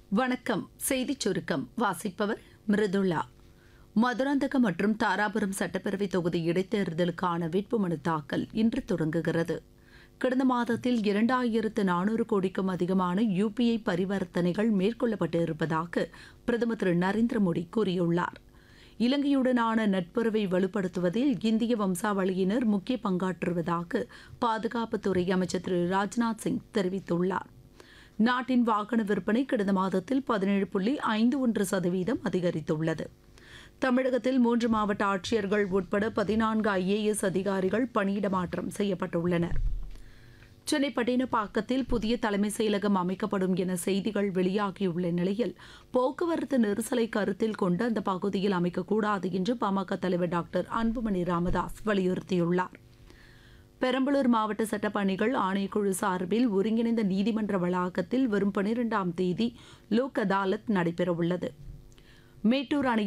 வணக்கம் செய்திச் சுருக்கம் வாசிப்பவர் மிருதுளா மதுராந்தகம் மற்றும் தாராபுரம் சட்டப்பேரவை தொகுதி இடைத்தேர்தலுக்கான வேட்புமனு தாக்கல் இன்று தொடங்குகிறது கடந்த மாதத்தில் இரண்டாயிரத்து நானூறு கோடிக்கும் அதிகமான யுபிஐ பரிவர்த்தனைகள் மேற்கொள்ளப்பட்டு இருப்பதாக பிரதமர் திரு நரேந்திர மோடி கூறியுள்ளார் இலங்கையுடனான நட்புறவை வலுப்படுத்துவதில் இந்திய வம்சாவளியினர் முக்கிய பங்காற்றுவதாக பாதுகாப்புத்துறை அமைச்சர் திரு ராஜ்நாத் சிங் தெரிவித்துள்ளார் நாட்டின் வாகன விற்பனை கடந்த மாதத்தில் பதினேழு புள்ளி ஐந்து ஒன்று சதவீதம் அதிகரித்துள்ளது தமிழகத்தில் மூன்று மாவட்ட ஆட்சியர்கள் உட்பட பதினான்கு ஐஏஎஸ் அதிகாரிகள் பணியிட மாற்றம் செய்யப்பட்டுள்ளனர் சென்னை பட்டினப்பாக்கத்தில் புதிய தலைமை செயலகம் அமைக்கப்படும் என செய்திகள் வெளியாகியுள்ள நிலையில் போக்குவரத்து நெரிசலை கருத்தில் கொண்டு அந்த பகுதியில் அமைக்கக்கூடாது என்று பாமக தலைவர் டாக்டர் அன்புமணி ராமதாஸ் வலியுறுத்தியுள்ளார் பெரம்பலூர் மாவட்ட சட்டப்பணிகள் ஆணையக்குழு சார்பில் ஒருங்கிணைந்த நீதிமன்ற வளாகத்தில் வரும் பனிரெண்டாம் தேதி லோக் அதாலத் நடைபெறவுள்ளது மேட்டூர் அணை